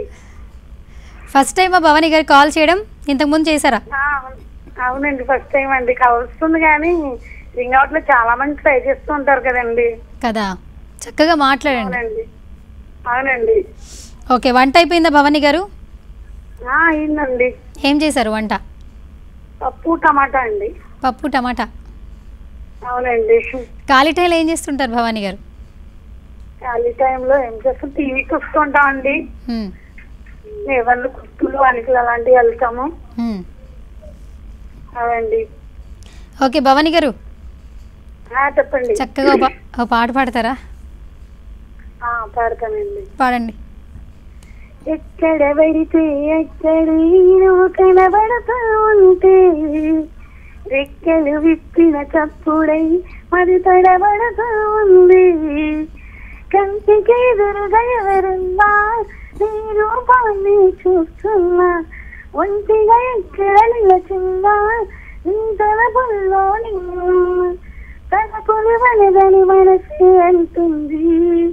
ఫస్ట్ టైం భవానీ గారు కాల్ చేయడం ఇంతకుముందు చేశారా ఆ, అవును- అవునండి ఫస్ట్ టైం అండి వస్తుంది కానీ రింగ్ అవుట్ లో చాలా మంది ట్రై చేస్తూ ఉంటారు కదండి కదా చక్కగా మాట్లాడండి అవునండి అవునండి ఓకే వంట అయిపోయిందా భవానీ గారు ఆ, అయిందండి ఏం చేశారు వంట పప్పు టమాటా అండి పప్పు టమాటా అవునండి ఖాళీ టైంలో ఏం చేస్తుంటారు భవానీ గారు ఖాళీ టైంలో ఏం చేస్తాం టీవీ చూస్తుంటామండి హ్మ్. ఏమన్నా కుర్తులు అనికలు అలాంటివి వెళ్తాము హ్మ్. అవండి ఓకే భవానీ గారు ఆ, చెప్పండి చక్కగా ఒక పా- ఒక పాట పాడతారా ఆ, పాడతానండి పాడండి ఎక్కడ పడితే ఎక్కడి నువ్వు కనబడతా ఉంటే రెక్కలు విప్పిన చప్పుడై మరి తడబడతా ఉంది నీకు ఎదురుగా ఎవరున్నా నీ రూపాన్ని చూస్తున్నా ఒంటిగా ఎక్కడ నిలచున్నా నీ తలపుల్లో తలపులు వనదని మనసు అంటుంది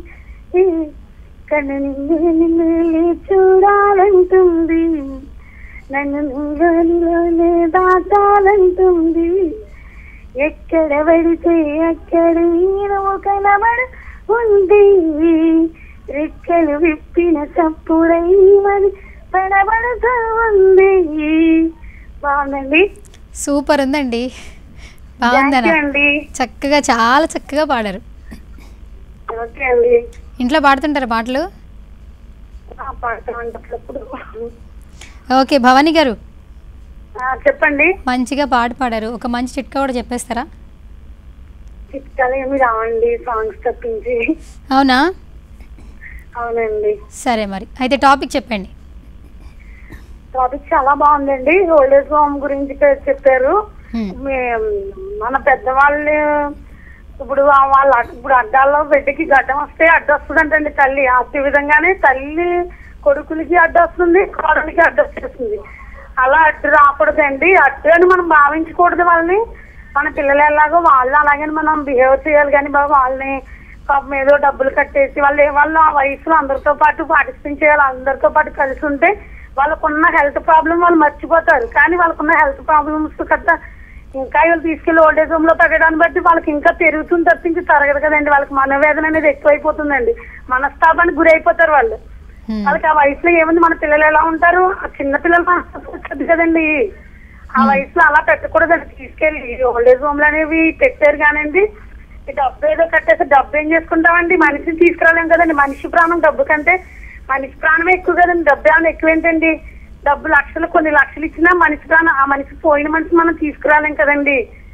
కన్ను నిన్ను నిన్ను చూడాలంటుంది నన్ను నీలోనే దాటాలంటుంది ఎక్కడ పడితే అక్కడ నేను కనబడు ఉంది రెక్కలు విప్పిన చప్పుడై మరి పడబడుతూ ఉంది బాగుందండి సూపర్ ఉందండి థ్యాంక్ బాగుందనా యూ అండి చక్కగా చాలా చక్కగా పాడారు ఓకే అండి ఇంట్లో పాడుతుంటారు పాటలు ఆ, పాడుతూ ఉంటాప్పుడు ఓకే భవానీ గారు ఆ, చెప్పండి మంచిగా పాట పాడారు ఒక మంచి చిట్కా కూడా చెప్పేస్తారా చిట్కాలు ఏమి రావండి సాంగ్స్ తప్పించి అవునా అవునండి సరే మరి అయితే టాపిక్ చెప్పండి టాపిక్ చాలా బాగుందండి ఓల్డేజ్ హోమ్ గురించి చె- చెప్పారు హ్మ్. మే- మన పెద్దవాళ్ళు ఇప్పుడు ఆ వాళ్ళ ఇప్పుడు అడ్డాల్లో బిడ్డకి గడ్డం వస్తే అడ్డు వస్తుందంటండి తల్లి ఆ విధంగానే తల్లి కొడుకులకి అడ్డు వస్తుంది కోడలికి అడ్డు వచ్చేస్తుంది అలా అడ్డు రాకూడదండి అడ్డు అని మనం భావించకూడదు వాళ్ళని మన పిల్లలు ఎలాగో వాళ్ళు అలాగే మనం బిహేవ్ చేయాలి కానీ బాబు వాళ్ళని పాపం ఏదో డబ్బులు కట్టేసి వాళ్ళు వాళ్ళు ఆ వయసులో అందరితో పాటు పార్టిసిపేట్ చేయాలి అందరితో పాటు కలిసి ఉంటే వాళ్ళకున్న హెల్త్ ప్రాబ్లం వాళ్ళు మర్చిపోతారు కానీ వాళ్ళకున్న హెల్త్ ప్రాబ్లమ్స్ కట్ట ఇంకా వీళ్ళు తీసుకెళ్లి ఓల్డేజ్ హోమ్ లో పెట్టడాన్ని బట్టి వాళ్ళకి ఇంకా పెరుగుతుంది తప్పించి తరగదు కదండి వాళ్ళకి మనోవేదన అనేది ఎక్కువైపోతుందండి మనస్తాపానికి గురి అయిపోతారు వాళ్ళు హ్మ్. వాళ్ళకి ఆ వయసులో ఏముంది మన పిల్లలు ఎలా ఉంటారు ఆ చిన్న పిల్లలు మనస్తత్వం కదండి ఆ వయసులో అలా పెట్టకూడదండి తీసుకెళ్ళి ఓల్డేజ్ హోమ్లు అనేవి పెట్టారు కానండి ఈ డబ్బు ఏదో కట్టేసి డబ్బు ఏం చేసుకుంటామండి మనిషిని తీసుకురాలేం కదండి మనిషి ప్రాణం డబ్బు కంటే మనిషి ప్రాణమే ఎక్కువ కదండి డబ్బు ఏమైనా ఎక్కువ ఏంటండి డబ్బు లక్షలు కొన్ని లక్షలు ఇచ్చినా మనిషి ప్రాణం ఆ మనిషి పోయిన మనిషి మనం తీసుకురాలేం కదండి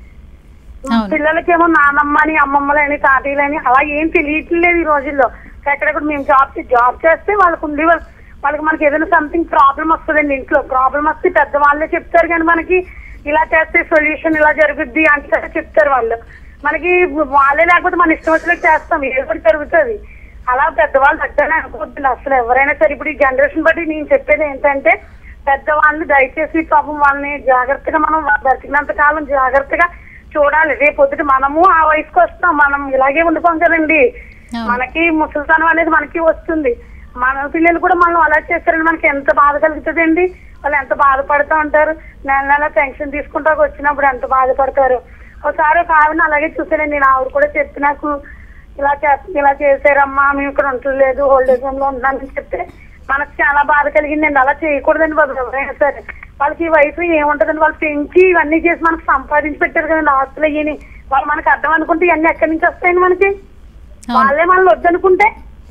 అవును. పిల్లలకేమో నానమ్మని అమ్మమ్మలని తాతయ్యలని అలా ఏం తెలియట్లేదు ఈ రోజుల్లో ఎక్కడెక్కడ మేము జాబ్ జాబ్ చేస్తే వాళ్ళకు ఉండి వాళ్ళ- వాళ్ళకి మనకి ఏదైనా సంథింగ్ ప్రాబ్లం వస్తుందండి ఇంట్లో ప్రాబ్లం వస్తే పెద్దవాళ్ళే చెప్తారు కానీ మనకి ఇలా చేస్తే సొల్యూషన్ ఇలా జరుగుద్ది అంటే చెప్తారు వాళ్ళు మనకి వాళ్ళే లేకపోతే మన ఇష్టం వచ్చినట్టు చేస్తాం ఏదో ఒకటి జరుగుతుంది అలా పెద్దవాళ్ళు దగ్గరనే అనుకుంటుంది అసలు ఎవరైనా సరే ఇప్పుడు ఈ జనరేషన్ బట్టి నేను చెప్పేది ఏంటంటే పెద్దవాళ్ళని దయచేసి పాపం వాళ్ళని జాగ్రత్తగా మనం బ్రతికినంత కాలం జాగ్రత్తగా చూడాలి రేపు పొద్దుట మనము ఆ వయసుకు వస్తాం మనం ఇలాగే ఉండిపోం కదండి అవును. మనకి ముసలితనం అనేది మనకి వస్తుంది మన పిల్లలు కూడా మనం అలా చేస్తారని మనకి ఎంత బాధ కలుగుతుందండి వాళ్ళు ఎంత బాధపడుతూ ఉంటారు నెల నెల పెన్షన్ తీసుకుంటా వచ్చినప్పుడు ఎంత బాధపడతారు ఒకసారి ఒక ఆవిడ అలాగే చూసానండి నేను ఆవిడ కూడా చెప్పి నాకు ఇలా చే- ఇలా చేశారమ్మా మేము ఇక్కడ ఉండలేదు ఓల్డేజ్ హోమ్ లో ఉంటున్నానని చెప్తే మనకు చాలా బాధ కలిగిందండి అలా చేయకూడదండి బాబు ఎవరైనా సరే వాళ్ళకి ఈ వయసు ఏముంటదండి వాళ్ళు పెంచి ఇవన్నీ చేసి మనకు సంపాదించి పెట్టారు కదండి ఆస్తులు అయ్యి వాళ్ళు మనకు అర్థం అనుకుంటే ఇవన్నీ ఎక్కడి నుంచి వస్తాయండి మనకి అవును. వాళ్ళే మనల్ని వద్దనుకుంటే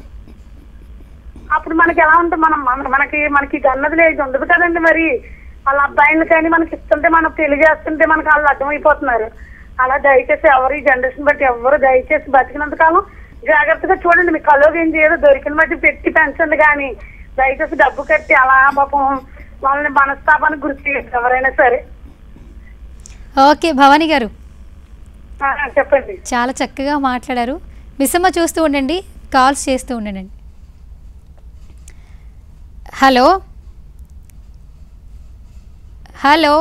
అప్పుడు మనకి ఎలా ఉంటుంది మనం మన- మనకి మనకి ఇది అన్నది లేదు ఉండదు కదండి మరి వాళ్ళ అబ్బాయిలు కానీ మనకి ఇస్తుంటే మనం పెళ్లి చేస్తుంటే మనకి వాళ్ళు అర్థమైపోతున్నారు అలా దయచేసి ఎవరు ఈ జనరేషన్ బట్టి ఎవరు దయచేసి బతికినంత కాలం జాగ్రత్తగా చూడండి మీ కలోకి ఏం చేయదు దొరికిన బట్టి పెట్టి పెంచండి కానీ దయచేసి డబ్బు కట్టి అలా పాపం వాళ్ళని మనస్తాపానికి గురి చేయొద్దు ఎవరైనా సరే ఓకే భవానీ గారు ఆ, చెప్పండి చాలా చక్కగా మాట్లాడారు మిస్సమ్మ చూస్తూ ఉండండి కాల్స్ చేస్తూ ఉండండి హలో హలో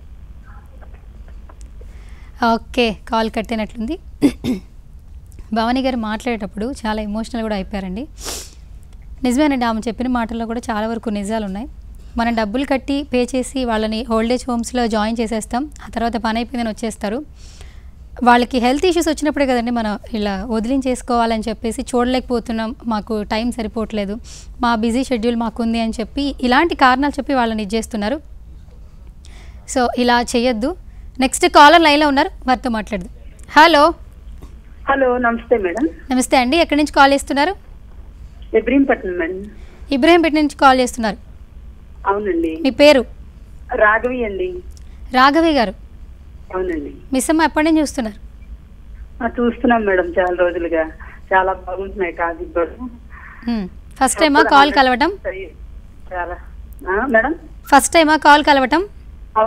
ఓకే కాల్ కట్టినట్లుంది భవానీ గారు మాట్లాడేటప్పుడు చాలా ఎమోషనల్ కూడా అయిపోయారండి నిజమేనండి ఆమె చెప్పిన మాటల్లో కూడా చాలా వరకు నిజాలు ఉన్నాయి మనం డబ్బులు కట్టి పే చేసి వాళ్ళని ఓల్డేజ్ హోమ్స్లో జాయిన్ చేసేస్తాం ఆ తర్వాత పని అయిపోయిందని వచ్చేస్తారు వాళ్ళకి హెల్త్ ఇష్యూస్ వచ్చినప్పుడే కదండి మనం ఇలా వదిలించేసుకోవాలని చెప్పేసి చూడలేకపోతున్నాం మాకు టైం సరిపోవట్లేదు మా బిజీ షెడ్యూల్ మాకుంది అని చెప్పి ఇలాంటి కారణాలు చెప్పి వాళ్ళని ఇచ్చేస్తున్నారు సో ఇలా చేయొద్దు నెక్స్ట్ కాలర్ లైన్లో ఉన్నారు వారితో మాట్లాడదు హలో హలో నమస్తే మేడం నమస్తే అండి ఎక్కడి నుంచి కాల్ చేస్తున్నారు ఇబ్రహీంపట్నం మేడం ఇబ్రహీంపేట నుంచి కాల్ చేస్తున్నారు అవునండి మీ పేరు రాఘవి అండి రాఘవి గారు అవునండి మిస్ అమ్మ ఎప్పటి నుంచి చూస్తున్నారు ఆ, చూస్తున్నాం మేడం చాలా రోజులుగా చాలా బాగుంటున్నాయి టాపిక్ కూడా హ్మ్. ఫస్ట్ టైమా కాల్ కలవటం సరే, చాలా ఆ, మేడం ఫస్ట్ టైమా కాల్ కలవటం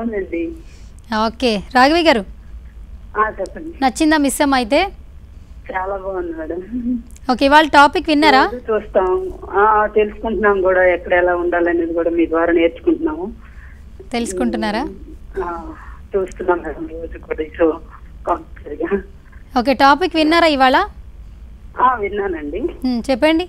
అవునండి ఓకే రాఘవి గారు ఆ, చెప్పండి నచ్చిందా మిస్ అమ్మ అయితే చాలా బాగుంది మేడం ఓకే ఇవాళ టాపిక్ విన్నారా రోజు చూస్తాం ఆ, తెలుసుకుంటున్నాం కూడా ఎక్కడ ఎలా ఉండాలనేది కూడా మీ ద్వారా నేర్చుకుంటున్నాము తెలుసుకుంటున్నారా ఆ, చూస్తున్నాం మేడం రోజు కూడా సో కంపల్సరిగా ఓకే టాపిక్ విన్నారా ఇవాళ ఆ, విన్నానండి ఉమ్, చెప్పండి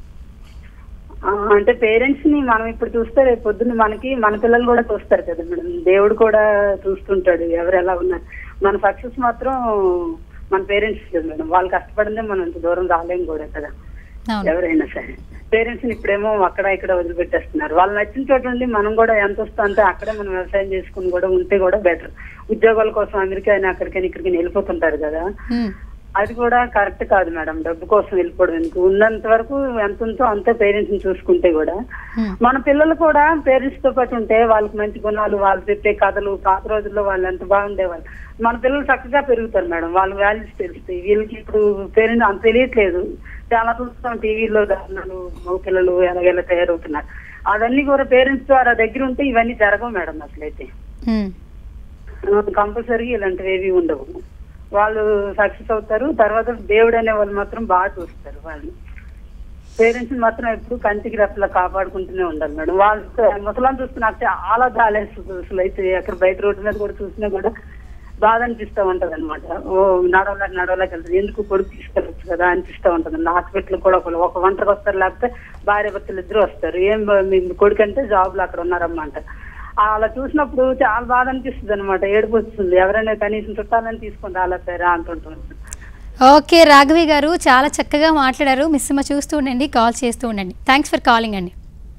ఆ, అంటే పేరెంట్స్ ని మనం ఇప్పుడు చూస్తే రేపు పొద్దున్న మనకి మన పిల్లలు కూడా చూస్తారు కదా మేడం దేవుడు కూడా చూస్తుంటాడు ఎవరు ఎలా ఉన్నారు మన సక్సెస్ మాత్రం మన పేరెంట్స్ కదా మేడం వాళ్ళు కష్టపడిందే మనం ఇంత దూరం రాలేం కూడా కదా అవును ఎవరైనా సరే పేరెంట్స్ ని ఇప్పుడేమో అక్కడ ఇక్కడ వదిలిపెట్టేస్తున్నారు వాళ్ళు నచ్చిన చోట ఉండి మనం కూడా ఎంత వస్తా అంటే అక్కడే మనం వ్యవసాయం చేసుకుని కూడా ఉంటే కూడా బెటర్ ఉద్యోగాల కోసం అమెరికా అయినా అక్కడికైనా ఇక్కడికి వెళ్ళిపోతుంటారు కదా ఉమ్, అది కూడా కరెక్ట్ కాదు మేడం డబ్బు కోసం వెళ్ళిపోవడం ఎందుకు ఉన్నంత వరకు ఎంత ఉందో అంతే పేరెంట్స్ ని చూసుకుంటే కూడా ఉమ్, మన పిల్లలు కూడా పేరెంట్స్ తో పాటు ఉంటే వాళ్ళకి మంచి గుణాలు వాళ్ళు చెప్పే కథలు పాత రోజుల్లో వాళ్ళు ఎంత బాగుండేవాళ్ళు మన పిల్లలు చక్కగా పెరుగుతారు మేడం వాళ్ళ వాల్యూస్ తెలుస్తాయి వీళ్ళకి ఇప్పుడు పేరెంట్ అంత తెలియట్లేదు చాలా చూస్తాం టీవీలో దారుణాలు మగ పిల్లలు ఎలాగెలా తయారవుతున్నారు అవన్నీ కూడా పేరెంట్స్ ద్వారా దగ్గర ఉంటే ఇవన్నీ జరగవు మేడం అసలైతే ఉమ్, కంపల్సరీ ఇలాంటివి ఏవి ఉండవు వాళ్ళు సక్సెస్ అవుతారు తర్వాత దేవుడు అనే వాళ్ళు మాత్రం బాగా చూస్తారు వాళ్ళు పేరెంట్స్ మాత్రం ఎప్పుడు కంటికి రెప్పలా కాపాడుకుంటూనే ఉండాలి మేడం వాళ్ళు ముసలాన్ని చూస్తే నాకు చాలా జాలేస్తుంది అసలు అయితే అక్కడ బయట రోడ్డు మీద కూడా చూసినా కూడా బాధ అనిపిస్తూ ఉంటది అనమాట ఓ నడవలేక నడవలేక వెళ్తుంది ఎందుకు కొడుకు తీసుకెళ్ళచ్చు కదా అనిపిస్తూ ఉంటది హాస్పిటల్ కూడా ఒకళ్ళు ఒక ఒంటరికి వస్తారు లేకపోతే భార్య భర్తలు ఇద్దరు వస్తారు ఏం బ- మీ కొడుకు అంటే జాబ్ లో అక్కడ ఉన్నారమ్మా అంట అలా చూసినప్పుడు చాలా బాధ అనిపిస్తుంది అనమాట ఏడుపు వస్తుంది ఎవరైనా కనీసం చుట్టాలని తీసుకొని రాలేపారా అంటుంటారు ఓకే రాఘవి గారు చాలా చక్కగా మాట్లాడారు మిస్ అమ్మ చూస్తూ ఉండండి కాల్ చేస్తూ ఉండండి థ్యాంక్స్ ఫర్ కాలింగ్ అండి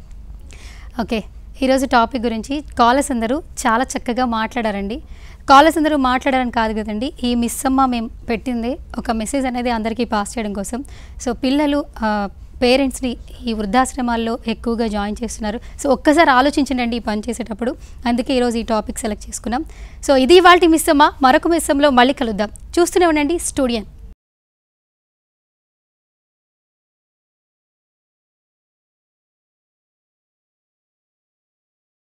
ఓకే ఈరోజు టాపిక్ గురించి కాలర్స్ అందరూ చాలా చక్కగా మాట్లాడారండి కాలర్స్ అందరూ మాట్లాడారని కాదు కదండి ఈ మిస్ అమ్మ మేము పెట్టింది ఒక మెసేజ్ అనేది అందరికీ పాస్ చేయడం కోసం సో పిల్లలు పేరెంట్స్ని ఈ వృద్ధాశ్రమాల్లో ఎక్కువగా జాయిన్ చేస్తున్నారు సో ఒక్కసారి ఆలోచించండి ఈ పని చేసేటప్పుడు అందుకే ఈరోజు ఈ టాపిక్ సెలెక్ట్ చేసుకున్నాం సో ఇది ఇవాళ మిస్ అమ్మ మరొక మిస్ అమ్మలో మళ్ళీ కలుద్దాం చూస్తూనే ఉండండి స్టూడియన్